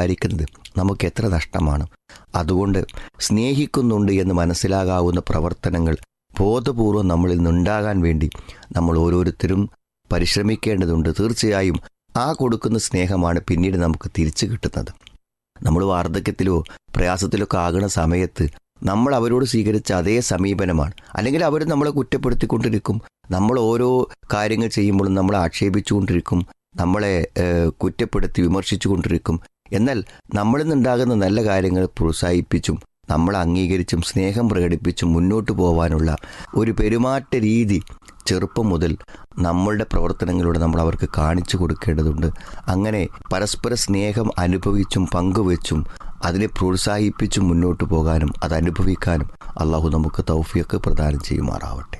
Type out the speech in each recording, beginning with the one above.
വിചാരിക്കുന്നത് നമുക്ക് എത്ര നഷ്ടമാണ് അതുകൊണ്ട് സ്നേഹിക്കുന്നുണ്ട് എന്ന് മനസ്സിലാകാവുന്ന പ്രവർത്തനങ്ങൾ ബോധപൂർവം നമ്മളിൽ നിന്നുണ്ടാകാൻ വേണ്ടി നമ്മൾ ഓരോരുത്തരും പരിശ്രമിക്കേണ്ടതുണ്ട് തീർച്ചയായും ആ കൊടുക്കുന്ന സ്നേഹമാണ് പിന്നീട് നമുക്ക് തിരിച്ചു കിട്ടുന്നത് നമ്മൾ വാർദ്ധക്യത്തിലോ പ്രയാസത്തിലോ ഒക്കെ ആകുന്ന സമയത്ത് നമ്മൾ അവരോട് സ്വീകരിച്ച അതേ സമീപനമാണ് അല്ലെങ്കിൽ അവർ നമ്മളെ കുറ്റപ്പെടുത്തിക്കൊണ്ടിരിക്കും നമ്മൾ ഓരോ കാര്യങ്ങൾ ചെയ്യുമ്പോഴും നമ്മളെ ആക്ഷേപിച്ചുകൊണ്ടിരിക്കും നമ്മളെ ഏഹ്, കുറ്റപ്പെടുത്തി വിമർശിച്ചുകൊണ്ടിരിക്കും എന്നാൽ നമ്മളിൽ നിന്നുണ്ടാകുന്ന നല്ല കാര്യങ്ങൾ പ്രോത്സാഹിപ്പിച്ചും നമ്മളെ അംഗീകരിച്ചും സ്നേഹം പ്രകടിപ്പിച്ചും മുന്നോട്ട് പോകാനുള്ള ഒരു പെരുമാറ്റ രീതി ചെറുപ്പം മുതൽ നമ്മളുടെ പ്രവർത്തനങ്ങളിലൂടെ നമ്മൾ അവർക്ക് കാണിച്ചു കൊടുക്കേണ്ടതുണ്ട് അങ്ങനെ പരസ്പര സ്നേഹം അനുഭവിച്ചും പങ്കുവെച്ചും അതിനെ പ്രോത്സാഹിപ്പിച്ചും മുന്നോട്ട് പോകാനും അത് അനുഭവിക്കാനും അള്ളാഹു നമുക്ക് തൗഫിയൊക്കെ പ്രദാനം ചെയ്യുമാറാവട്ടെ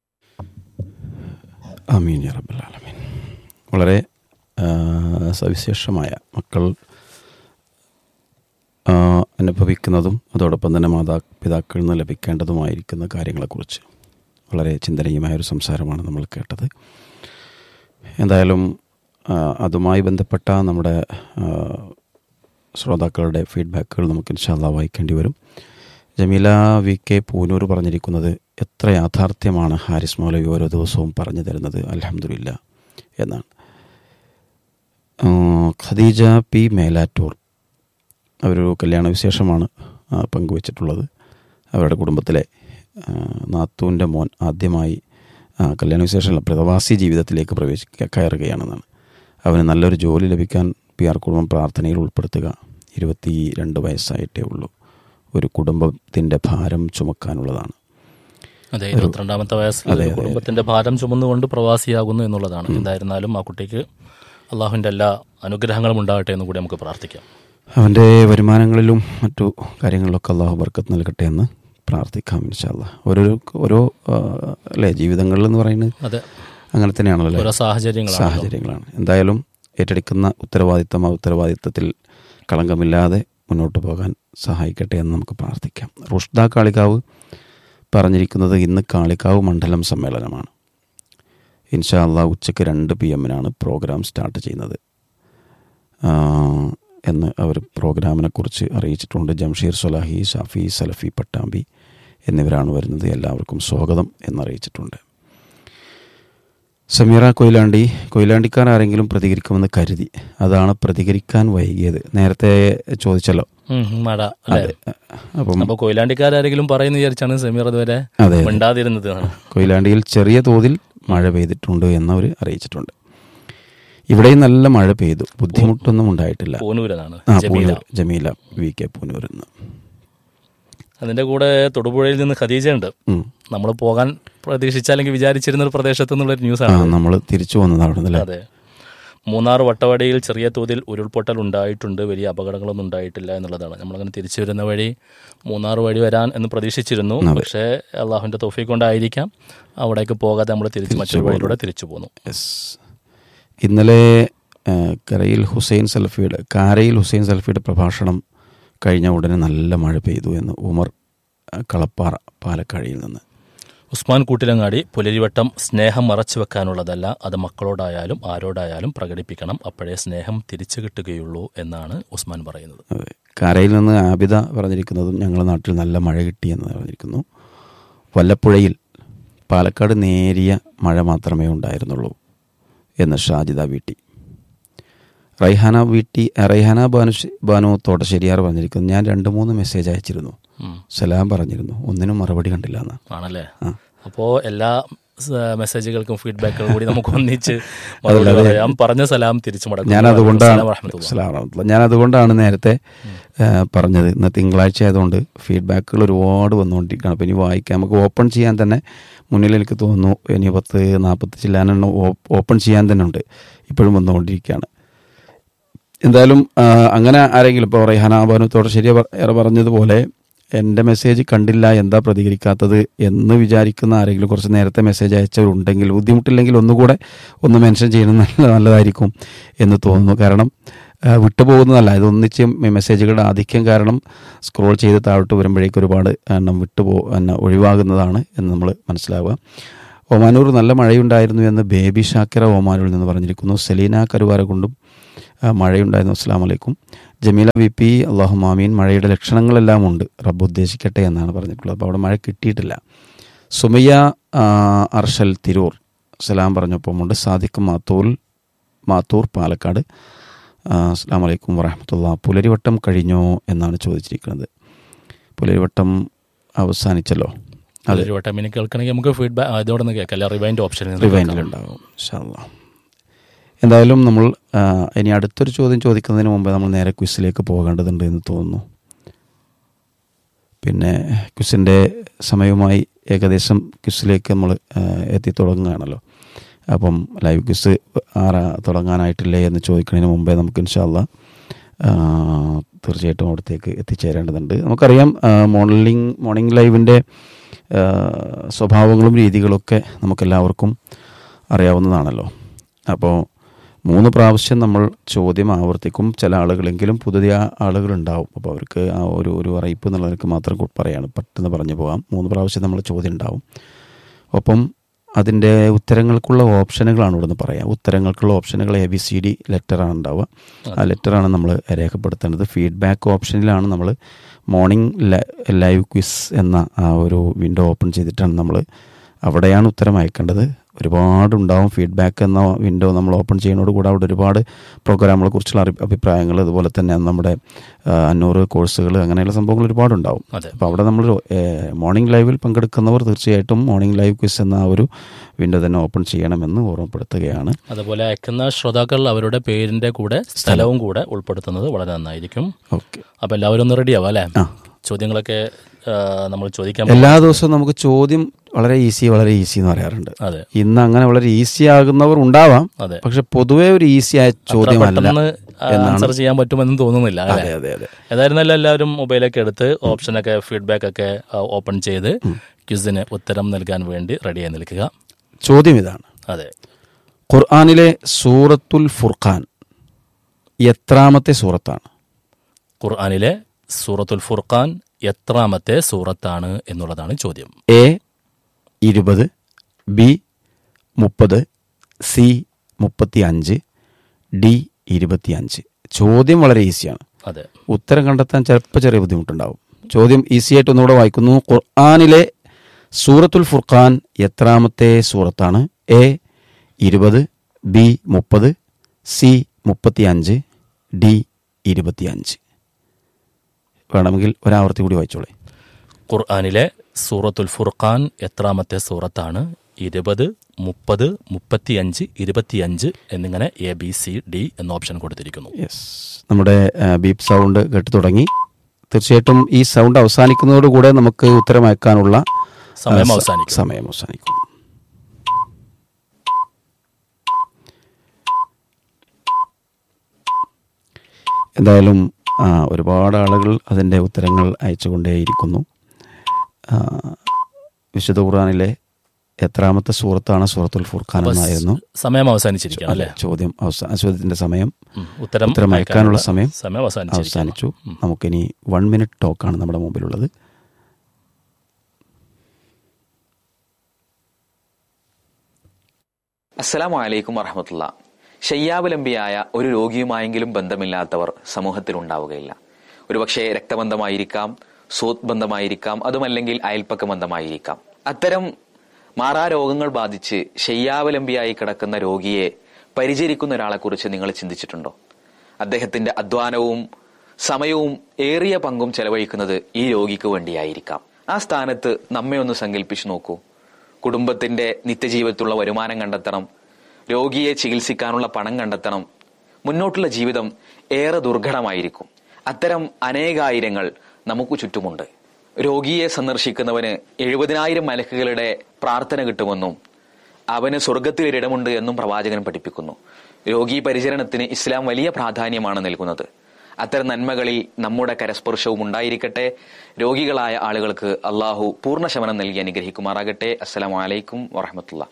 അമീൻ യാ റബ്ബൽ ആലമീൻ വളരെ ആ, സവിശേഷമായ മക്കൾ ആ, അനുഭവിക്കുന്നതും അതോടൊപ്പം തന്നെ മാതാപിതാക്കളിൽ നിന്ന് ലഭിക്കേണ്ടതുമായിരിക്കുന്ന കാര്യങ്ങളെക്കുറിച്ച് വളരെ ചിന്തനീയമായ ഒരു സംസാരമാണ് നമ്മൾ കേട്ടത് എന്തായാലും ആ, അതുമായി ബന്ധപ്പെട്ട നമ്മുടെ ആ, ശ്രോതാക്കളുടെ ഫീഡ്ബാക്കുകൾ നമുക്ക് ഇൻഷാല്ല വായിക്കേണ്ടി വരും ജമീല വി കെ പൂനൂർ പറഞ്ഞിരിക്കുന്നത് എത്ര യാഥാർത്ഥ്യമാണ് ഹാരിസ് മൗലവി ഓരോ ദിവസവും പറഞ്ഞു തരുന്നത് അലഹമില്ല എന്നാണ് ആ, ഖദീജ പി മേലാറ്റൂർ അവരൊരു കല്യാണ വിശേഷമാണ് ആ, പങ്കുവച്ചിട്ടുള്ളത് അവരുടെ കുടുംബത്തിലെ ആ, നാത്തൂൻ്റെ മോൻ ആദ്യമായി ആ, കല്യാണ വിശേഷമല്ല പ്രവാസി ജീവിതത്തിലേക്ക് പ്രവേശിക്ക കയറുകയാണെന്നാണ് അവന് നല്ലൊരു ജോലി ലഭിക്കാൻ പി ആർ കുടുംബം പ്രാർത്ഥനയിൽ ഉൾപ്പെടുത്തുക ഇരുപത്തി രണ്ട് വയസ്സായിട്ടേ ഉള്ളൂ ഒരു കുടുംബത്തിൻ്റെ ഭാരം ചുമക്കാനുള്ളതാണ് അതെ ഇരുപത്തിരണ്ടാമത്തെ വയസ്സിൽ അതെ, ഒരു അതെ. കുടുംബത്തിന്റെ ഭാരം ചുമന്നുകൊണ്ട് പ്രവാസിയാകുന്നു എന്നുള്ളതാണ് എന്തായിരുന്നാലും ആ കുട്ടിക്ക് അള്ളാഹുവിന്റെ എല്ലാ അനുഗ്രഹങ്ങളും ഉണ്ടാകട്ടെ എന്ന് കൂടി നമുക്ക് പ്രാർത്ഥിക്കാം അവൻ്റെ വരുമാനങ്ങളിലും മറ്റു കാര്യങ്ങളിലൊക്കെ അള്ളാഹു ബർക്കത്ത് നൽകട്ടെ എന്ന് പ്രാർത്ഥിക്കാം ഇൻഷാല്ല ഓരോ ഓരോ ആ, അല്ലേ ജീവിതങ്ങളിൽ എന്ന് പറയുന്നത് അതെ അങ്ങനെ തന്നെയാണല്ലോ അല്ലേ ഓരോ സാഹചര്യങ്ങളാണ് സാഹചര്യങ്ങളാണ് എന്തായാലും ഏറ്റെടുക്കുന്ന ഉത്തരവാദിത്തം ആ ഉത്തരവാദിത്തത്തിൽ കളങ്കമില്ലാതെ മുന്നോട്ട് പോകാൻ സഹായിക്കട്ടെ എന്ന് നമുക്ക് പ്രാർത്ഥിക്കാം റുഷ്ദ കാളികാവ് പറഞ്ഞിരിക്കുന്നത് ഇന്ന് കാളികാവ് മണ്ഡലം സമ്മേളനമാണ് ഇൻഷാ അള്ളാഹ് ഉച്ചയ്ക്ക് രണ്ട് പി എമ്മിനാണ് പ്രോഗ്രാം സ്റ്റാർട്ട് ചെയ്യുന്നത് ആ, എന്ന് അവർ പ്രോഗ്രാമിനെ കുറിച്ച് അറിയിച്ചിട്ടുണ്ട് ജംഷീർ സൊലാഹി ഷാഫി സലഫി പട്ടാമ്പി എന്നിവരാണ് വരുന്നത് എല്ലാവർക്കും സ്വാഗതം എന്നറിയിച്ചിട്ടുണ്ട് സമീറ കൊയിലാണ്ടി കൊയിലാണ്ടിക്കാർ ആരെങ്കിലും പ്രതികരിക്കുമെന്ന് കരുതി അതാണ് പ്രതികരിക്കാൻ വൈകിയത് നേരത്തെ ചോദിച്ചല്ലോ ഉം, മഴ അല്ലേ അപ്പം അപ്പൊ കൊയിലാണ്ടിക്കാരെങ്കിലും പറയുന്ന വിചാരിച്ചാണ് സമീർ അതുവരെ അതെ മിണ്ടാതിരുന്നത് കൊയിലാണ്ടിയിൽ ചെറിയ തോതിൽ മഴ പെയ്തിട്ടുണ്ട് എന്നവർ അറിയിച്ചിട്ടുണ്ട് ഇവിടെയും നല്ല മഴ പെയ്തു ബുദ്ധിമുട്ടൊന്നും ഉണ്ടായിട്ടില്ല പൂനൂരെന്നാണ് ആ ജമീല പൂനൂർ ജമീല വി കെ പൂനൂർ എന്ന് അതിന്റെ കൂടെ തൊടുപുഴയിൽ നിന്ന് ഖദീജ ഉണ്ട് ഉം. നമ്മൾ പോകാൻ പ്രതീക്ഷിച്ച അല്ലെങ്കിൽ വിചാരിച്ചിരുന്ന ഒരു പ്രദേശത്ത് നിന്നുള്ള ഒരു ന്യൂസ് ആ ആണ് നമ്മൾ തിരിച്ചു വന്നത് അവിടെ നിന്നല്ലേ അതെ മൂന്നാർ വട്ടവടിയിൽ ചെറിയ തോതിൽ ഉരുൾപൊട്ടൽ ഉണ്ടായിട്ടുണ്ട് വലിയ അപകടങ്ങളൊന്നും ഉണ്ടായിട്ടില്ല എന്നുള്ളതാണ് നമ്മളങ്ങനെ തിരിച്ചു വരുന്ന വഴി മൂന്നാർ വഴി വരാൻ എന്ന് പ്രതീക്ഷിച്ചിരുന്നു പക്ഷേ അള്ളാഹുവിന്റെ തോഫി കൊണ്ടായിരിക്കാം അവിടേക്ക് പോകാതെ നമ്മൾ തിരിച്ച് മറ്റൊരു വഴിയിലൂടെ തിരിച്ചു പോന്നു യെസ് ഇന്നലെ ആ, കരയിൽ ഹുസൈൻ സൽഫിയുടെ കാരയിൽ ഹുസൈൻ സൽഫിയുടെ പ്രഭാഷണം കഴിഞ്ഞ ഉടനെ നല്ല മഴ പെയ്തു എന്ന് ഉമർ ആ, കളപ്പാറ പാലക്കാടിയിൽ നിന്ന് ഉസ്മാൻ കൂട്ടിലങ്ങാടി പുലരിവട്ടം സ്നേഹം മറച്ചു വെക്കാനുള്ളതല്ല അത് മക്കളോടായാലും ആരോടായാലും പ്രകടിപ്പിക്കണം അപ്പോഴേ സ്നേഹം തിരിച്ചു കിട്ടുകയുള്ളൂ എന്നാണ് ഉസ്മാൻ പറയുന്നത് അതെ കാരയിൽ നിന്ന് ആബിദ പറഞ്ഞിരിക്കുന്നതും ഞങ്ങളുടെ നാട്ടിൽ നല്ല മഴ കിട്ടി എന്ന് പറഞ്ഞിരിക്കുന്നു വല്ലപ്പുഴയിൽ പാലക്കാട് നേരിയ മഴ മാത്രമേ ഉണ്ടായിരുന്നുള്ളൂ എന്ന് ഷാജിദ വീട്ടി റൈഹാന വീട്ടി റൈഹാന ബാനു ബാനു തോട്ടശ്ശേരിയാർ പറഞ്ഞിരിക്കുന്നു ഞാൻ രണ്ട് മൂന്ന് മെസ്സേജ് അയച്ചിരുന്നു ഉം. സലാം പറഞ്ഞിരുന്നു ഒന്നിനും മറുപടി കണ്ടില്ല എന്ന് ആണല്ലേ ആ. അപ്പോ എല്ലാ സ- മെസ്സേജുകൾക്കും ഫീഡ്ബാക്കുകളും കൂടി നമുക്ക് ഒന്നിച്ച് മറുപടി പറയാം പറഞ്ഞ സലാം തിരിച്ചു മടക്കും ഞാൻ അതുകൊണ്ടാണ് അസ്സലാമു വറഹ്മത്തുള്ളാഹി. അസ്സലാമു വറഹ്മത്തുള്ളാഹി. ഞാൻ അതുകൊണ്ടാണ് നേരത്തെ ആ, പറഞ്ഞത് ഇന്ന് തിങ്കളാഴ്ച ആയതുകൊണ്ട് ഫീഡ്ബാക്കുകൾ ഒരുപാട് വന്നുകൊണ്ടിരിക്കുകയാണ് അപ്പോൾ ഇനി വായിക്കാം നമുക്ക് ഓപ്പൺ ചെയ്യാൻ തന്നെ മുന്നിൽ എനിക്ക് തോന്നുന്നു ഇനി പത്ത് നാൽപ്പത്തി ചില്ലാനെണ്ണം ഓപ്പൺ ചെയ്യാൻ തന്നെ ഉണ്ട് ഇപ്പോഴും വന്നുകൊണ്ടിരിക്കുകയാണ് എന്തായാലും ആ, അങ്ങനെ ആരെങ്കിലും ഇപ്പോൾ റൈഹാന ബാനു തോട്ടശ്ശേരി ഏറെ പറഞ്ഞതുപോലെ എൻ്റെ മെസ്സേജ് കണ്ടില്ല എന്താ പ്രതികരിക്കാത്തത് എന്ന് വിചാരിക്കുന്ന ആരെങ്കിലും കുറച്ച് നേരത്തെ മെസ്സേജ് അയച്ചവരുണ്ടെങ്കിൽ ബുദ്ധിമുട്ടില്ലെങ്കിൽ ഒന്നുകൂടെ ഒന്ന് മെൻഷൻ ചെയ്യുന്നത് നല്ല നല്ലതായിരിക്കും എന്ന് തോന്നുന്നു കാരണം ആ, വിട്ടുപോകുന്നതല്ല ഇത് ഒന്നിച്ച് മെസ്സേജുകളുടെ ആധിക്യം കാരണം സ്ക്രോൾ ചെയ്ത് താഴോട്ട് വരുമ്പോഴേക്ക് ഒരുപാട് എണ്ണം വിട്ടുപോ എന്നെ ഒഴിവാകുന്നതാണ് എന്ന് നമ്മൾ മനസ്സിലാവുക ഒമാനൂർ നല്ല മഴയുണ്ടായിരുന്നു എന്ന് ബേബി ഷാക്കിറ ഒമാനൂരിൽ നിന്ന് പറഞ്ഞിരിക്കുന്നു സെലീന കരുവാരകൊണ്ടും ആ, മഴയുണ്ടായിരുന്നു അസ്സാം വലൈക്കും ജമീല വി പി അള്ളാഹു മാമീൻ മഴയുടെ ലക്ഷണങ്ങളെല്ലാം ഉണ്ട് റബ്ബ് ഉദ്ദേശിക്കട്ടെ എന്നാണ് പറഞ്ഞിട്ടുള്ളത് അപ്പോൾ അവിടെ മഴ കിട്ടിയിട്ടില്ല സുമയ്യ ആ, അർഷൽ തിരൂർ സലാം പറഞ്ഞപ്പോഴുണ്ട് സാദിഖ് മാത്തൂൽ മാത്തൂർ പാലക്കാട് ആ, അസ്സാം വലൈക്കും വറഹമത്തുള്ള പുലരിവട്ടം കഴിഞ്ഞോ എന്നാണ് ചോദിച്ചിരിക്കുന്നത് പുലരിവട്ടം അവസാനിച്ചല്ലോ അതെ ഒരു വട്ടം ഇനി കേൾക്കണമെങ്കിൽ നമുക്ക് ഫീഡ്ബാക്ക് ഇതോടെ നിന്ന് കേൾക്കാം അല്ല റിവൈൻഡ് ഓപ്ഷൻ റിവൈൻഡിലുണ്ടാകും ഇൻഷാല്ലാ എന്തായാലും നമ്മൾ ആ, ഇനി അടുത്തൊരു ചോദ്യം ചോദിക്കുന്നതിന് മുമ്പ് നമ്മൾ നേരെ ക്വിസിലേക്ക് പോകേണ്ടതുണ്ട് എന്ന് തോന്നുന്നു പിന്നെ ക്വിസിൻ്റെ സമയവുമായി ഏകദേശം ക്വിസിലേക്ക് നമ്മൾ എത്തിത്തുടങ്ങുകയാണല്ലോ അപ്പം ലൈവ് ക്വിസ് ആറാ തുടങ്ങാനായിട്ടില്ലേ എന്ന് ചോദിക്കുന്നതിന് മുമ്പേ നമുക്ക് ഇൻഷാല്ല തീർച്ചയായിട്ടും അവിടത്തേക്ക് എത്തിച്ചേരേണ്ടതുണ്ട് നമുക്കറിയാം മോർണിംഗ് മോർണിംഗ് ലൈവിൻ്റെ സ്വഭാവങ്ങളും രീതികളൊക്കെ നമുക്കെല്ലാവർക്കും അറിയാവുന്നതാണല്ലോ അപ്പോൾ മൂന്ന് പ്രാവശ്യം നമ്മൾ ചോദ്യം ആവർത്തിക്കും ചില ആളുകളെങ്കിലും പുതിയ ആളുകളുണ്ടാവും അപ്പോൾ അവർക്ക് ആ ഒരു ഒരു അറിയിപ്പ് എന്നുള്ളവർക്ക് മാത്രം കു- പറയാണ് പെട്ടെന്ന് പറഞ്ഞു പോകാം മൂന്ന് പ്രാവശ്യം നമ്മൾ ചോദ്യം ഉണ്ടാവും ഒപ്പം അതിൻ്റെ ഉത്തരങ്ങൾക്കുള്ള ഓപ്ഷനുകളാണ് ഇവിടെ നിന്ന് പറയാം ഉത്തരങ്ങൾക്കുള്ള ഓപ്ഷനുകൾ എ ബി സി ഡി ലെറ്ററാണ് ഉണ്ടാവുക ആ ലെറ്ററാണ് നമ്മൾ രേഖപ്പെടുത്തേണ്ടത് ഫീഡ്ബാക്ക് ഓപ്ഷനിലാണ് നമ്മൾ മോർണിംഗ് ലൈവ് ക്വിസ് എന്ന ആ ഒരു വിൻഡോ ഓപ്പൺ ചെയ്തിട്ടാണ് നമ്മൾ അവിടെയാണ് ഉത്തരം അയക്കേണ്ടത് ഒരുപാടുണ്ടാവും ഫീഡ്ബാക്ക് എന്ന വിൻഡോ നമ്മൾ ഓപ്പൺ ചെയ്യുന്നതോടുകൂടെ അവിടെ ഒരുപാട് പ്രോഗ്രാമുകളെ കുറിച്ചുള്ള അറി- അഭിപ്രായങ്ങൾ അതുപോലെ തന്നെ നമ്മുടെ ആ, അഞ്ഞൂറ് കോഴ്സുകൾ അങ്ങനെയുള്ള സംഭവങ്ങൾ ഒരുപാടുണ്ടാവും അതെ അപ്പോൾ അവിടെ നമ്മൾ മോർണിംഗ് ലൈവിൽ പങ്കെടുക്കുന്നവർ തീർച്ചയായിട്ടും മോർണിംഗ് ലൈവ് ക്വിസ് എന്ന ആ ഒരു വിൻഡോ തന്നെ ഓപ്പൺ ചെയ്യണമെന്ന് ഓർമ്മപ്പെടുത്തുകയാണ് അതുപോലെ അയക്കുന്ന ശ്രോതാക്കൾ അവരുടെ പേരിന്റെ കൂടെ സ്ഥലവും കൂടെ ഉൾപ്പെടുത്തുന്നത് വളരെ നന്നായിരിക്കും ഓക്കെ അപ്പോൾ എല്ലാവരും ഒന്ന് റെഡിയാവും അല്ലേ ആ. ചോദ്യങ്ങളൊക്കെ ആ, നമ്മൾ ചോദിക്കാൻ എല്ലാ ദിവസവും നമുക്ക് ചോദ്യം വളരെ ഈസി വളരെ ഈസി എന്ന് പറയാറുണ്ട് അതെ ഇന്ന് അങ്ങനെ വളരെ ഈസി ആകുന്നവർ ഉണ്ടാവാം അതെ പക്ഷെ പൊതുവെ ഒരു ഈസി ആയ ചോദ്യമല്ല പെട്ടെന്ന് ആൻസർ ചെയ്യാൻ പറ്റുമെന്ന് തോന്നുന്നില്ല അതെ അല്ലേ അതെ അതെ ഏതായിരുന്നാലും എല്ലാവരും മൊബൈലൊക്കെ എടുത്ത് ഓപ്ഷനൊക്കെ ഫീഡ്ബാക്ക് ഒക്കെ ഓപ്പൺ ചെയ്ത് ക്വിസിന് ഉത്തരം നൽകാൻ വേണ്ടി റെഡിയായി നിൽക്കുക ചോദ്യം ഇതാണ് അതെ ഖുർആാനിലെ സൂറത്തുൽ ഫുർഖാൻ എത്രാമത്തെ സൂറത്താണ് ഖുർആാനിലെ സൂറത്തുൽ ഫുർഖാൻ എത്രാമത്തെ സൂറത്താണ് എന്നുള്ളതാണ് ചോദ്യം എ ഇരുപത് ബി മുപ്പത് സി മുപ്പത്തി അഞ്ച് ഡി ഇരുപത്തിയഞ്ച് ചോദ്യം വളരെ ഈസിയാണ് അതെ ഉത്തരം കണ്ടെത്താൻ ചിലപ്പോൾ ചെറിയ ബുദ്ധിമുട്ടുണ്ടാവും ചോദ്യം ഈസി ആയിട്ട് ഒന്നുകൂടെ വായിക്കുന്നു ഖുർആാനിലെ സൂറത്തുൽ ഫുർഖാൻ എത്രാമത്തെ സൂറത്താണ് എ ഇരുപത് ബി മുപ്പത് സി മുപ്പത്തിയഞ്ച് ഡി ഇരുപത്തിയഞ്ച് വേണമെങ്കിൽ ഒരാവർത്തി കൂടി വായിച്ചോളെ ഖുർആാനിലെ സൂറത്തുൽ ഫുർഖാൻ എത്രാമത്തെ സൂറത്താണ് ഇരുപത് മുപ്പത് മുപ്പത്തിയഞ്ച് ഇരുപത്തിയഞ്ച് എന്നിങ്ങനെ എ ബി സി ഡി എന്ന ഓപ്ഷൻ കൊടുത്തിരിക്കുന്നു യെസ് നമ്മുടെ ബീപ്പ് സൗണ്ട് കേട്ടു തുടങ്ങി തീർച്ചയായിട്ടും ഈ സൗണ്ട് അവസാനിക്കുന്നതോടുകൂടെ നമുക്ക് ഉത്തരം അയക്കാനുള്ള സമയം ആ, സ- അവസാനിക്കും സമയം അവസാനിക്കും എന്തായാലും ആ, ഒരുപാട് ആളുകൾ അതിൻ്റെ ഉത്തരങ്ങൾ അയച്ചുകൊണ്ടേയിരിക്കുന്നു ആ, വിശുദ്ധ ഖുർആനിലെ എത്രാമത്തെ സൂറത്താണ് സൂറത്തുൽ ഫുർഖാൻ എന്നായിരുന്നു സമയം അവസാനിച്ചിരിക്കണം അല്ലേ ചോദ്യം അവസാന ചോദ്യത്തിന്റെ സമയം ഉം. ഉത്തരം ഉത്തരം അയക്കാനുള്ള സമയം സമയം അവസാനിച്ചിരിക്കുന്നു അവസാനിച്ചു നമുക്കിനി വൺ മിനിറ്റ് ടോക്കാണ് നമ്മുടെ മുമ്പിലുള്ളത് അസ്സലാമു അലൈക്കും വറഹമത്തുള്ള ശയ്യാവലംബിയായ ഒരു രോഗിയുമായെങ്കിലും ബന്ധമില്ലാത്തവർ സമൂഹത്തിൽ ഉണ്ടാവുകയില്ല ഒരുപക്ഷെ രക്തബന്ധമായിരിക്കാം സൂത് ബന്ധമായിരിക്കാം അതുമല്ലെങ്കിൽ അയൽപ്പക്ക ബന്ധമായിരിക്കാം അത്തരം മാറാ രോഗങ്ങൾ ബാധിച്ച് ശയ്യാവലംബിയായി കിടക്കുന്ന രോഗിയെ പരിചരിക്കുന്ന ഒരാളെക്കുറിച്ച് നിങ്ങൾ ചിന്തിച്ചിട്ടുണ്ടോ അദ്ദേഹത്തിന്റെ അധ്വാനവും സമയവും ഏറിയ പങ്കും ചെലവഴിക്കുന്നത് ഈ രോഗിക്ക് വേണ്ടിയായിരിക്കാം ആ സ്ഥാനത്ത് നമ്മെ ഒന്ന് സങ്കല്പിച്ചു നോക്കൂ കുടുംബത്തിന്റെ നിത്യജീവിതത്തിലുള്ള വരുമാനം കണ്ടെത്തണം രോഗിയെ ചികിത്സിക്കാനുള്ള പണം കണ്ടെത്തണം മുന്നോട്ടുള്ള ജീവിതം ഏറെ ദുർഘടമായിരിക്കും അത്തരം അനേകായിരങ്ങൾ നമുക്ക് ചുറ്റുമുണ്ട് രോഗിയെ സന്ദർശിക്കുന്നവന് എഴുപതിനായിരം മലക്കുകളുടെ പ്രാർത്ഥന കിട്ടുമെന്നും അവന് സ്വർഗത്തിൽ ഒരിടമുണ്ട് എന്നും പ്രവാചകൻ പഠിപ്പിക്കുന്നു രോഗി പരിചരണത്തിന് ഇസ്ലാം വലിയ പ്രാധാന്യമാണ് നൽകുന്നത് അത്തരം നന്മകളിൽ നമ്മുടെ കരസ്പർശവും ഉണ്ടായിരിക്കട്ടെ രോഗികളായ ആളുകൾക്ക് അള്ളാഹു പൂർണ്ണ ശമനം നൽകി അനുഗ്രഹിക്കുമാറാകട്ടെ അസ്സലാമു അലൈക്കും വറഹമത്തുള്ള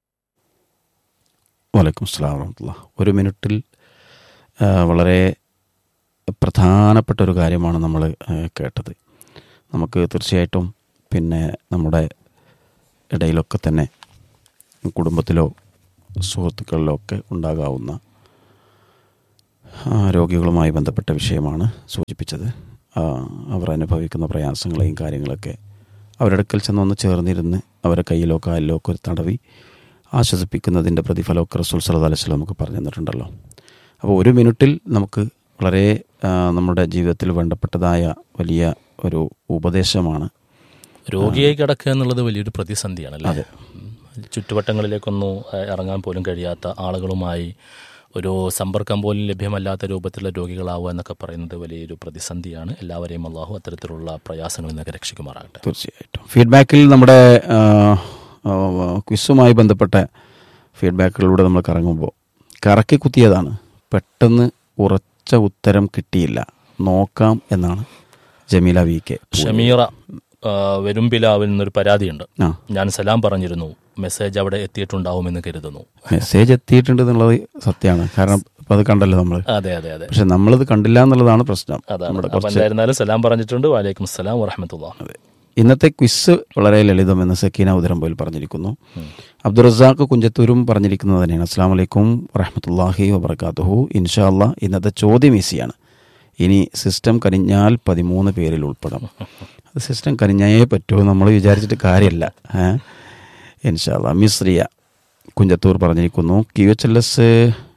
വലൈക്കും സ്ലാം വറഹമത്തുള്ള ഒരു മിനിറ്റിൽ ആ, വളരെ പ്രധാനപ്പെട്ട ഒരു കാര്യമാണ് നമ്മൾ കേട്ടത് നമുക്ക് തീർച്ചയായിട്ടും പിന്നെ നമ്മുടെ ഇടയിലൊക്കെ തന്നെ കുടുംബത്തിലോ സുഹൃത്തുക്കളിലോ ഒക്കെ ഉണ്ടാകാവുന്ന ആ, രോഗികളുമായി ബന്ധപ്പെട്ട വിഷയമാണ് സൂചിപ്പിച്ചത് ആ, അവർ അനുഭവിക്കുന്ന പ്രയാസങ്ങളെയും കാര്യങ്ങളൊക്കെ അവരുടെ അടുക്കൽ ചെന്നൊന്ന് ചേർന്നിരുന്ന് അവരെ കയ്യിലോ കാലിലോ ഒക്കെ ഒരു തടവി ആശ്വസിപ്പിക്കുന്നതിൻ്റെ പ്രതിഫലമൊക്കെ റസൂൽ സല്ലല്ലാഹു അലൈഹി വസല്ലം നമുക്ക് പറഞ്ഞു തന്നിട്ടുണ്ടല്ലോ അപ്പോൾ ഒരു മിനിറ്റിൽ നമുക്ക് വളരെ ആ, നമ്മുടെ ജീവിതത്തിൽ വേണ്ടപ്പെട്ടതായ വലിയ ഒരു ഉപദേശമാണ് രോഗിയായി കിടക്കുക എന്നുള്ളത് വലിയൊരു പ്രതിസന്ധിയാണ് അല്ലേ ഉം. ചുറ്റുവട്ടങ്ങളിലേക്കൊന്നും ഏഹ്, ഇറങ്ങാൻ പോലും കഴിയാത്ത ആളുകളുമായി ഒരു സമ്പർക്കം പോലും ലഭ്യമല്ലാത്ത രൂപത്തിലുള്ള രോഗികളാവുക എന്നൊക്കെ പറയുന്നത് വലിയൊരു പ്രതിസന്ധിയാണ് എല്ലാവരെയും അള്ളാഹു അത്തരത്തിലുള്ള പ്രയാസങ്ങളിൽ നിന്നൊക്കെ രക്ഷിക്കുമാറാകട്ടെ തീർച്ചയായിട്ടും ഫീഡ്ബാക്കിൽ നമ്മുടെ ആ, ആ, ക്വിസുമായി ബന്ധപ്പെട്ട ഫീഡ്ബാക്കുകളിലൂടെ നമ്മൾ കറങ്ങുമ്പോൾ കറക്കി കുത്തിയതാണ് പെട്ടെന്ന് ഉറച്ച ഉത്തരം കിട്ടിയില്ല നോക്കാം എന്നാണ് ജമീല വി കെ ഷമീറ ആ, വെരുമ്പിലാവിൽ നിന്നൊരു പരാതിയുണ്ട് ആ ഞാൻ സലാം പറഞ്ഞിരുന്നു മെസ്സേജ് അവിടെ എത്തിയിട്ടുണ്ടാവുമെന്ന് കരുതുന്നു മെസ്സേജ് എത്തിയിട്ടുണ്ട് എന്നുള്ളത് സത്യമാണ് കാരണം ഇപ്പം അത് കണ്ടല്ലോ നമ്മൾ അതെ അതെ അതെ പക്ഷെ നമ്മളത് കണ്ടില്ല എന്നുള്ളതാണ് പ്രശ്നം അതാണ് നമ്മുടെ അപ്പൊ കുറച്ച് എന്തായിരുന്നാലും സലാം പറഞ്ഞിട്ടുണ്ട് വാലേക്കും സലാം വറഹമത്തുള്ള അതെ ഇന്നത്തെ ക്വിസ് വളരെ ലളിതമെന്ന് സക്കീന ഉദരമ്പോയിൽ പറഞ്ഞിരിക്കുന്നു അബ്ദുറസാഖ് കുഞ്ചത്തൂരും പറഞ്ഞിരിക്കുന്നത് തന്നെയാണ് അസ്സാം വലൈക്കും വറഹമത്തല്ലാഹി വബർക്കാത്തുഹു ഇൻഷാ അല്ലാ ഇന്നത്തെ ചോദ്യം ഈസിയാണ് ഇനി സിസ്റ്റം കനിഞ്ഞാൽ പതിമൂന്ന് പേരിൽ ഉൾപ്പെടും അത് സിസ്റ്റം കനിഞ്ഞേ പറ്റുമോ നമ്മൾ വിചാരിച്ചിട്ട് കാര്യമല്ല ഏ ഇൻഷാ അല്ലാ മിസ്രിയ കുഞ്ചത്തൂർ പറഞ്ഞിരിക്കുന്നു ക്യു എച്ച് എൽ എസ്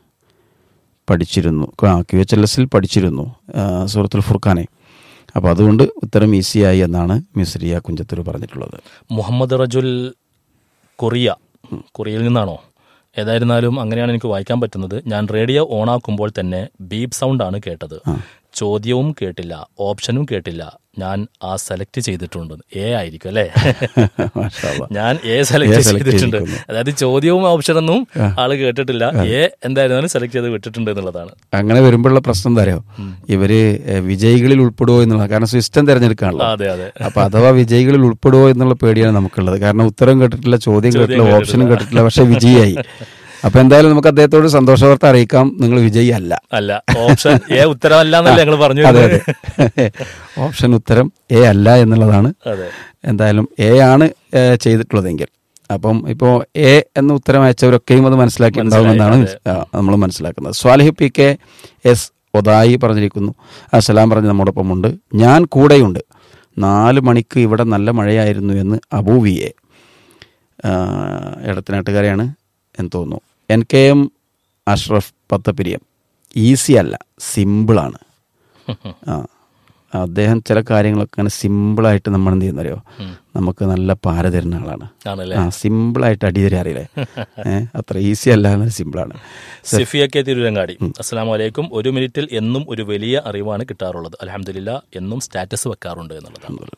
പഠിച്ചിരുന്നു ആ ക്യു എച്ച് എൽ എസിൽ പഠിച്ചിരുന്നു ആ, സൂറത്തുൽ ഫുർഖാനെ അപ്പോൾ അതുകൊണ്ട് ഉത്തരം ഈസിയായി എന്നാണ് മിസ്രിയ കുഞ്ചത്തൂർ പറഞ്ഞിട്ടുള്ളത് മുഹമ്മദ് റജുൽ കൊറിയ കൊറിയയിൽ നിന്നാണോ ഏതായിരുന്നാലും അങ്ങനെയാണ് എനിക്ക് വായിക്കാൻ പറ്റുന്നത് ഞാൻ റേഡിയോ ഓണാക്കുമ്പോൾ തന്നെ ബീപ് സൗണ്ട് ആണ് കേട്ടത് ചോദ്യവും കേട്ടില്ല ഓപ്ഷനും കേട്ടില്ല ഞാൻ ആ സെലക്ട് ചെയ്തിട്ടുണ്ട് എ ആയിരിക്കും അല്ലേ മാഷാ അല്ലാ. ഞാൻ എ സെലക്ട് A select ചെയ്തിട്ടുണ്ട് ചെയ്തിരിക്കുന്നു. അതായത് ചോദ്യവും ഓപ്ഷനൊന്നും ആള് കേട്ടിട്ടില്ല എ എന്തായിരുന്നാലും സെലക്ട് ചെയ്ത് വിട്ടിട്ടുണ്ട് എന്നുള്ളതാണ് അങ്ങനെ വരുമ്പോഴുള്ള പ്രശ്നം എന്താ അറിയോ ഇവര് ഏഹ്, വിജയികളിൽ ഉൾപ്പെടുവോ എന്നുള്ള കാരണം സിസ്റ്റം തിരഞ്ഞെടുക്കാണല്ലോ അതെ അതെ അപ്പൊ അഥവാ വിജയികളിൽ ഉൾപ്പെടുവോ എന്നുള്ള പേടിയാണ് നമുക്കുള്ളത് കാരണം ഉത്തരം കേട്ടിട്ടില്ല ചോദ്യം കേട്ടില്ല ഓപ്ഷനും കേട്ടിട്ടില്ല പക്ഷെ വിജയിയായി അപ്പൊ എന്തായാലും നമുക്ക് അദ്ദേഹത്തോട് സന്തോഷവാർത്ത അറിയിക്കാം നിങ്ങൾ വിജയി അല്ല അല്ല ഓപ്ഷൻ എ ഉത്തരമല്ല എന്നല്ലേ ഞങ്ങൾ പറഞ്ഞു അതെ വരുന്നത്? അതെ ഓപ്ഷൻ ഉത്തരം എ അല്ല എന്നുള്ളതാണ് അതെ എന്തായാലും എ ആണ് ഏ, ചെയ്തിട്ടുള്ളതെങ്കിൽ അപ്പം ഇപ്പോൾ എ എന്ന ഉത്തരം അയച്ചവരൊക്കെയും അത് മനസ്സിലാക്കിയിട്ടുണ്ടാവുമെന്നാണ് നമ്മൾ മനസ്സിലാക്കുന്നത് Swalih P K S Othayi പറഞ്ഞിരിക്കുന്നു അസലാം പറഞ്ഞ് നമ്മോടൊപ്പമുണ്ട് ഞാൻ കൂടെയുണ്ട് നാല് മണിക്ക് ഇവിടെ നല്ല മഴയായിരുന്നു എന്ന് അബൂവിയെ ഇടത്തനാട്ടുകാരെയാണ് എന്ന് തോന്നുന്നു N K M Ashraf Pathappiriyam easy അല്ല സിമ്പിളാണ് ആ അദ്ദേഹം ചില കാര്യങ്ങളൊക്കെ അങ്ങനെ സിമ്പിളായിട്ട് നമ്മൾ എന്ത് ചെയ്യുന്നറിയോ നമുക്ക് നല്ല പാര തരുന്ന ആളാണ് ആണല്ലേ ആ സിമ്പിളായിട്ട് അടി തരാൻ അറിയില്ലേ ഏഹ് അത്ര ഈസി അല്ല എന്നാൽ സിമ്പിളാണ് സിഫിയ കെ തിരുരങ്ങാടി അസ്സാം വലൈക്കും ഒരു മിനിറ്റിൽ എന്നും ഒരു വലിയ അറിവാണ് കിട്ടാറുള്ളത് അലഹമില്ല എന്നും സ്റ്റാറ്റസ് വെക്കാറുണ്ട് എന്നുള്ളതാണ്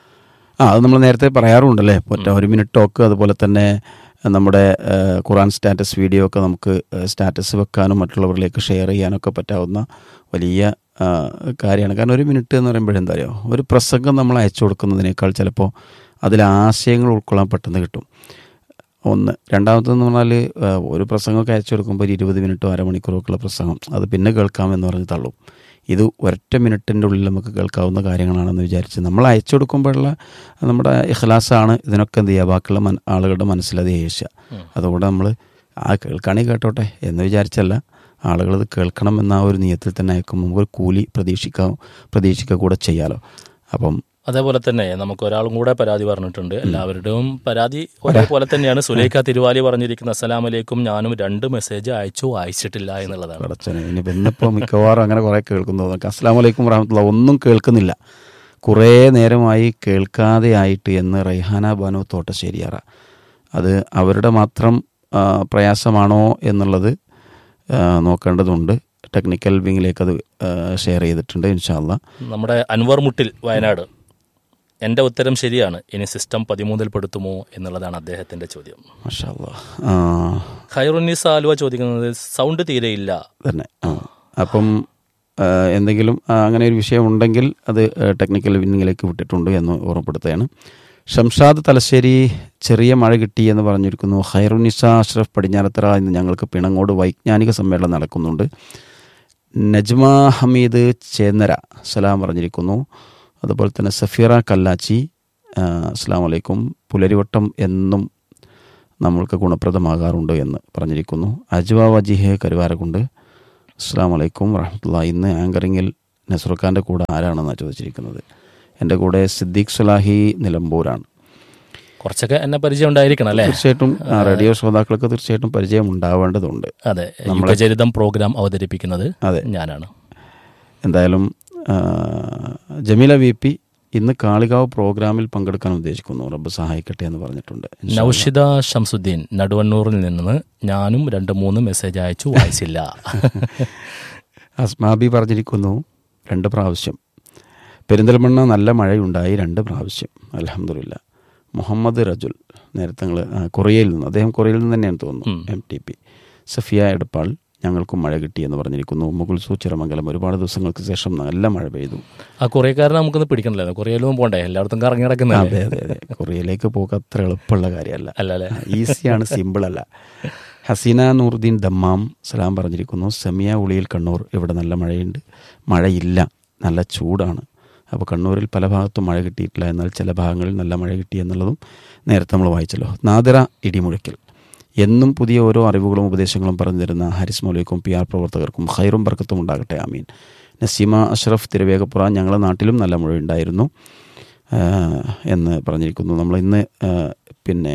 ആ അത് നമ്മൾ നേരത്തെ പറയാറുണ്ടല്ലേ ഒറ്റ ഒരു മിനിറ്റ് ടോക്ക് അതുപോലെ തന്നെ നമ്മുടെ ഏഹ്, ഖുറാൻ സ്റ്റാറ്റസ് വീഡിയോ ഒക്കെ നമുക്ക് ഏഹ്, സ്റ്റാറ്റസ് വെക്കാനും മറ്റുള്ളവരിലേക്ക് ഷെയർ ചെയ്യാനൊക്കെ പറ്റാവുന്ന വലിയ ആ, കാര്യമാണ് കാരണം ഒരു മിനിറ്റ് എന്ന് പറയുമ്പോൾ എന്താ പറയുക ഒരു പ്രസംഗം നമ്മൾ അയച്ചു കൊടുക്കുന്നതിനേക്കാൾ ചിലപ്പോൾ അതിൽ ആശയങ്ങൾ ഉൾക്കൊള്ളാൻ പെട്ടെന്ന് കിട്ടും ഒന്ന് രണ്ടാമത്തെന്ന് പറഞ്ഞാൽ ഏഹ്, ഒരു പ്രസംഗമൊക്കെ അയച്ചു കൊടുക്കുമ്പോൾ ഒരു ഇരുപത് മിനിറ്റോ അരമണിക്കൂറൊക്കെയുള്ള പ്രസംഗം അത് പിന്നെ കേൾക്കാമെന്ന് പറഞ്ഞ് തള്ളും ഇത് ഒരൊറ്റ മിനിറ്റിൻ്റെ ഉള്ളിൽ നമുക്ക് കേൾക്കാവുന്ന കാര്യങ്ങളാണെന്ന് വിചാരിച്ച് നമ്മൾ അയച്ചു കൊടുക്കുമ്പോഴുള്ള നമ്മുടെ ഇഖ്ലാസാണ് ഇതിനൊക്കെ എന്ത് ചെയ്യുക ബാക്കിയുള്ള മൻ ആളുകളുടെ മനസ്സിലത് ഏഷ്യ അതുകൊണ്ട് നമ്മൾ ആ കേൾക്കുകയാണെങ്കിൽ കേട്ടോട്ടെ എന്ന് വിചാരിച്ചല്ല ആളുകൾ ഇത് കേൾക്കണം എന്ന ആ ഒരു നിയത്തിൽ തന്നെ അയക്കുമ്പോൾ നമുക്ക് ഒരു കൂലി പ്രതീക്ഷിക്കാം പ്രതീക്ഷിക്കുക കൂടെ ചെയ്യാലോ അപ്പം അതേപോലെ തന്നെ നമുക്ക് ഒരാളും കൂടെ പരാതി പറഞ്ഞിട്ടുണ്ട് എല്ലാവരുടെയും പരാതി ഒരേപോലെ തന്നെയാണ് സുലൈഖ തിരുവാലി പറഞ്ഞിരിക്കുന്ന അസ്സലാം വലൈക്കും ഞാനും രണ്ട് മെസ്സേജ് അയച്ചു അയച്ചിട്ടില്ല എന്നുള്ളതാണ് പടച്ചനെ ഇനി ഇന്നിപ്പോൾ മിക്കവാറും അങ്ങനെ കുറേ കേൾക്കുന്നു അസ്സാം വലൈക്കും വറഹമത്തുള്ള ഒന്നും കേൾക്കുന്നില്ല കുറേ നേരമായി കേൾക്കാതെ ആയിട്ട് എന്ന് റൈഹാന ബാനു തോട്ടശ്ശേരിയാറ അത് അവരുടെ മാത്രം ആ, പ്രയാസമാണോ എന്നുള്ളത് ആ, നോക്കേണ്ടതുണ്ട് ടെക്നിക്കൽ വിങ്ങിലേക്ക് അത് ഷെയർ ചെയ്തിട്ടുണ്ട് ഇൻഷാല്ല നമ്മുടെ അൻവർ മുട്ടിൽ വയനാട് എന്റെ ഉത്തരം ശരിയാണ് ഇനി സിസ്റ്റം പതിമൂന്നിൽപ്പെടുത്തുമോ എന്നുള്ളതാണ് അദ്ദേഹത്തിന്റെ ചോദ്യം മഷാല്ല ഖൈറുന്നീസ ആലുവ ചോദിക്കുന്നത് സൗണ്ട് തീരെയില്ല തന്നെ ആ അപ്പം ആ, എന്തെങ്കിലും ആ, അങ്ങനെ ഒരു വിഷയം ഉണ്ടെങ്കിൽ അത് ടെക്നിക്കൽ വിന്നിങ്ങിലേക്ക് വിട്ടിട്ടുണ്ട് എന്ന് ഓർമ്മപ്പെടുത്തുകയാണ് ഷംഷാദ് തലശ്ശേരി ചെറിയ മഴ കിട്ടി എന്ന് പറഞ്ഞിരിക്കുന്നു ഹൈറുനിസ അഷ്റഫ് പടിഞ്ഞാറത്തറ ഇന്ന് ഞങ്ങൾക്ക് പിണങ്ങോട് വൈജ്ഞാനിക സമ്മേളനം നടക്കുന്നുണ്ട് നജ്മ ഹമീദ് ചേന്നര സലാം പറഞ്ഞിരിക്കുന്നു അതുപോലെ തന്നെ സഫീറ കല്ലാച്ചി ആ, അസ്സാം വലൈക്കും പുലരിവട്ടം എന്നും നമ്മൾക്ക് ഗുണപ്രദമാകാറുണ്ട് എന്ന് പറഞ്ഞിരിക്കുന്നു അജ്വ വജിഹെ കരുവാരക്കുണ്ട് അസ്സാം വലൈക്കും വറഹമത്തുള്ള ഇന്ന് ആങ്കറിങ്ങിൽ നസ്രുഖാൻ്റെ കൂടെ ആരാണെന്നാണ് ചോദിച്ചിരിക്കുന്നത് എൻ്റെ കൂടെ സിദ്ദീഖ് സുലാഹി നിലമ്പൂരാണ് കുറച്ചൊക്കെ എന്നെ പരിചയം ഉണ്ടായിരിക്കണം അല്ലേ തീർച്ചയായിട്ടും ആ, റേഡിയോ ശ്രോതാക്കൾക്ക് തീർച്ചയായിട്ടും പരിചയം ഉണ്ടാവേണ്ടതുണ്ട് അതെ യുഗചരിതം പ്രോഗ്രാം അവതരിപ്പിക്കുന്നത് അതെ. ഞാനാണ് എന്തായാലും ആ, ജമീല വി പി ഇന്ന് കാളികാവ് പ്രോഗ്രാമിൽ പങ്കെടുക്കാൻ ഉദ്ദേശിക്കുന്നു റബ്ബ് സഹായിക്കട്ടെ എന്ന് പറഞ്ഞിട്ടുണ്ട് ഇൻഷാ അല്ലാ. നൌഷിദ ഷംസുദ്ദീൻ നടുവണ്ണൂറിൽ നിന്ന് ഞാനും രണ്ട് മൂന്ന് മെസ്സേജ് അയച്ചു വായിച്ചില്ല അസ്മാബി പറഞ്ഞിരിക്കുന്നു രണ്ട് പ്രാവശ്യം പെരിന്തൽമണ്ണ നല്ല മഴയുണ്ടായി രണ്ട് പ്രാവശ്യം അലഹമില്ല മുഹമ്മദ് റജുൽ നേരത്തെ ഞങ്ങൾ കൊറിയയിൽ നിന്ന് അദ്ദേഹം കൊറിയയിൽ നിന്ന് തന്നെയാണ് തോന്നുന്നു M T P Safiya Edappal ഞങ്ങൾക്കും മഴ കിട്ടി എന്ന് പറഞ്ഞിരിക്കുന്നു മുകുൽസു ചിറമംഗലം ഒരുപാട് ദിവസങ്ങൾക്ക് ശേഷം നല്ല മഴ പെയ്തു ആ കൊറിയക്കാരനെ നമുക്കൊന്ന് പിടിക്കണല്ലോ കൊറിയയിലൊന്നും പോണ്ടേ എല്ലായിടത്തും കറങ്ങി നടക്കുന്നല്ലേ അതെ അതെ അതെ കൊറിയയിലേക്ക് പോക്ക് അത്ര എളുപ്പമുള്ള കാര്യമല്ല അല്ല അല്ലേ ഈസിയാണ് സിമ്പിൾ അല്ല ഹസീന നൂറുദ്ദീൻ ദമ്മാം സലാം പറഞ്ഞിരിക്കുന്നു സെമിയ ഉളിയിൽ കണ്ണൂർ ഇവിടെ നല്ല മഴയുണ്ട് മഴയില്ല നല്ല ചൂടാണ് അപ്പോൾ കണ്ണൂരിൽ പല ഭാഗത്തും മഴ കിട്ടിയിട്ടില്ല എന്നാൽ ചില ഭാഗങ്ങളിൽ നല്ല മഴ കിട്ടി എന്നുള്ളതും നേരത്തെ നമ്മൾ വായിച്ചല്ലോ നാദിറ ഇടിമുഴക്കൽ എന്നും പുതിയ ഓരോ അറിവുകളും ഉപദേശങ്ങളും പറഞ്ഞു തരുന്ന ഹാരിസ് മൗലിക്കും പി ആർ പ്രവർത്തകർക്കും ഹൈറും ബർക്കത്തും ഉണ്ടാകട്ടെ ആമീൻ നസീമ അഷ്റഫ് തിരുവേഗപ്പുറ ഞങ്ങളുടെ നാട്ടിലും നല്ല മഴയുണ്ടായിരുന്നു ആ, എന്ന് പറഞ്ഞിരിക്കുന്നു നമ്മൾ ഇന്ന് ആ, പിന്നെ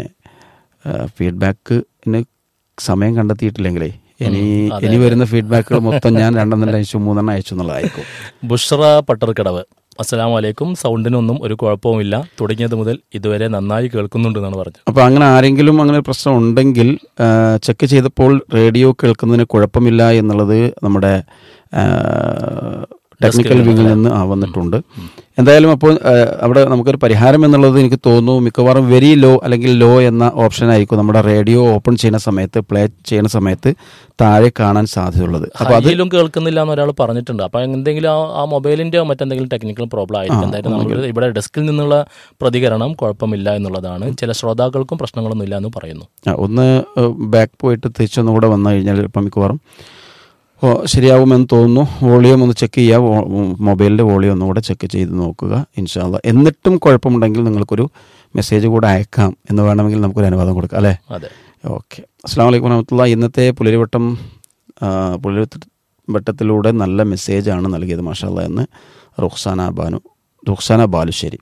ഫീഡ്ബാക്കിന് സമയം കണ്ടെത്തിയിട്ടില്ലെങ്കിലേ ഇനി ഇനി വരുന്ന ഫീഡ്ബാക്കുകൾ മൊത്തം ഞാൻ രണ്ടെണ്ണം അയച്ചു മൂന്നെണ്ണം അയച്ചു എന്നുള്ളതായിരിക്കും ബുഷ്റ പട്ടർക്കടവ് അസ്സലാം വലൈക്കും സൗണ്ടിനൊന്നും ഒരു കുഴപ്പവുമില്ല തുടങ്ങിയത് മുതൽ ഇതുവരെ നന്നായി കേൾക്കുന്നുണ്ട് എന്നാണ് പറഞ്ഞത് അപ്പോൾ അങ്ങനെ ആരെങ്കിലും അങ്ങനെ ഒരു പ്രശ്നം ഉണ്ടെങ്കിൽ ആ, ചെക്ക് ചെയ്തപ്പോൾ റേഡിയോ കേൾക്കുന്നതിന് കുഴപ്പമില്ല എന്നുള്ളത് നമ്മുടെ ആ, ടെക്നിക്കൽ വിങ്ങിൽ നിന്ന് ആ വന്നിട്ടുണ്ട് എന്തായാലും അപ്പോൾ ആ, അവിടെ നമുക്കൊരു പരിഹാരം എന്നുള്ളത് എനിക്ക് തോന്നുന്നു മിക്കവാറും വെരി ലോ അല്ലെങ്കിൽ ലോ എന്ന ഓപ്ഷൻ ആയിരിക്കും നമ്മുടെ റേഡിയോ ഓപ്പൺ ചെയ്യുന്ന സമയത്ത് പ്ലേ ചെയ്യുന്ന സമയത്ത് താഴെ കാണാൻ സാധ്യതയുള്ളത് അപ്പോൾ അത് ഹൈയിലും കേൾക്കുന്നില്ല എന്ന് ഒരാൾ പറഞ്ഞിട്ടുണ്ട് അപ്പൊ എന്തെങ്കിലും ആ- ആ മൊബൈലിന്റെ മറ്റെന്തെങ്കിലും ടെക്നിക്കൽ പ്രോബ്ലം ആയിരിക്കും എന്തായാലും നമ്മൾ ഇവിടെ ഡെസ്കിൽ നിന്നുള്ള പ്രതികരണം കുഴപ്പമില്ല എന്നുള്ളതാണ് ചില ശ്രോതാക്കൾക്കും പ്രശ്നങ്ങളൊന്നും ഇല്ല എന്ന് പറയുന്നു ആ, ഒന്ന് ബാക്ക് പോയിട്ട് തിരിച്ചൊന്നുകൂടെ വന്നു കഴിഞ്ഞാൽ ഇപ്പം മിക്കവാറും ഓ, ശരിയാവുമെന്ന് തോന്നുന്നു വോളിയം ഒന്ന് ചെക്ക് ചെയ്യുക വോ- മൊബൈലിൻ്റെ വോളിയം ഒന്നുകൂടെ ചെക്ക് ചെയ്ത് നോക്കുക ഇൻഷാല്ല എന്നിട്ടും കുഴപ്പമുണ്ടെങ്കിൽ നിങ്ങൾക്കൊരു മെസ്സേജ് കൂടെ അയക്കാം എന്ന് വേണമെങ്കിൽ നമുക്കൊരു അനുവാദം കൊടുക്കാം അല്ലേ അതെ ഓക്കെ അസ്സാം വലൈക്കും വരഹമത്തുള്ള ഇന്നത്തെ പുലരിവട്ടം ആ, പുലരിവട്ടത്തിലൂടെ നല്ല മെസ്സേജാണ് നൽകിയത് മാഷാല്ല എന്ന് റുഖ്സാന ബാനു റുഖ്സാന ബാലുശ്ശേരി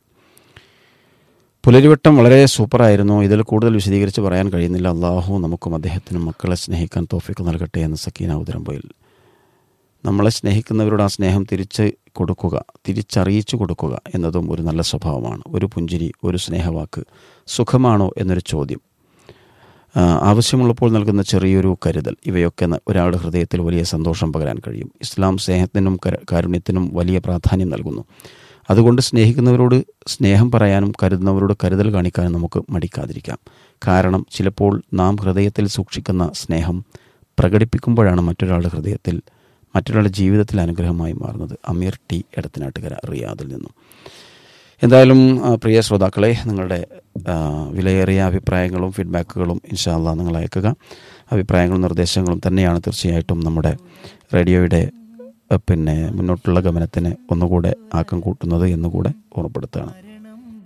പുലരിവട്ടം വളരെ സൂപ്പറായിരുന്നു ഇതിൽ കൂടുതൽ വിശദീകരിച്ച് പറയാൻ കഴിയുന്നില്ല അള്ളാഹു നമുക്കും അദ്ദേഹത്തിനും മക്കളെ സ്നേഹിക്കാൻ തോഫിക്ക് നൽകട്ടെ എന്ന് സക്കീന ഉദരംബോയിൽ നമ്മളെ സ്നേഹിക്കുന്നവരോട് ആ സ്നേഹം തിരിച്ച് കൊടുക്കുക തിരിച്ചറിയിച്ചു കൊടുക്കുക എന്നതും ഒരു നല്ല സ്വഭാവമാണ് ഒരു പുഞ്ചിരി ഒരു സ്നേഹവാക്ക് സുഖമാണോ എന്നൊരു ചോദ്യം ആ, ആവശ്യമുള്ളപ്പോൾ നൽകുന്ന ചെറിയൊരു കരുതൽ ഇവയൊക്കെ ന- ഒരാളുടെ ഹൃദയത്തിൽ വലിയ സന്തോഷം പകരാൻ കഴിയും ഇസ്ലാം സ്നേഹത്തിനും കര- കാരുണ്യത്തിനും വലിയ പ്രാധാന്യം നൽകുന്നു അതുകൊണ്ട് സ്നേഹിക്കുന്നവരോട് സ്നേഹം പറയാനും കരുതുന്നവരോട് കരുതൽ കാണിക്കാനും നമുക്ക് മടിക്കാതിരിക്കാം കാരണം ചിലപ്പോൾ നാം ഹൃദയത്തിൽ സൂക്ഷിക്കുന്ന സ്നേഹം പ്രകടിപ്പിക്കുമ്പോഴാണ് മറ്റൊരാളുടെ ഹൃദയത്തിൽ മറ്റൊരാളുടെ ജീവിതത്തിൽ അനുഗ്രഹമായി മാറുന്നത് അമീർ ടി എടത്തനാട്ടുകര റിയാദിൽ നിന്നും എന്തായാലും ആ, പ്രിയ ശ്രോതാക്കളെ നിങ്ങളുടെ ആ, വിലയേറിയ അഭിപ്രായങ്ങളും ഫീഡ്ബാക്കുകളും ഇൻഷാല്ല നിങ്ങൾ അയക്കുക അഭിപ്രായങ്ങളും നിർദ്ദേശങ്ങളും തന്നെയാണ് തീർച്ചയായിട്ടും നമ്മുടെ റേഡിയോയുടെ ആ, പിന്നെ മുന്നോട്ടുള്ള ഗമനത്തിന് ഒന്നുകൂടെ ആക്കം കൂട്ടുന്നത് എന്നുകൂടെ ഓർമ്മപ്പെടുത്തുകയാണ്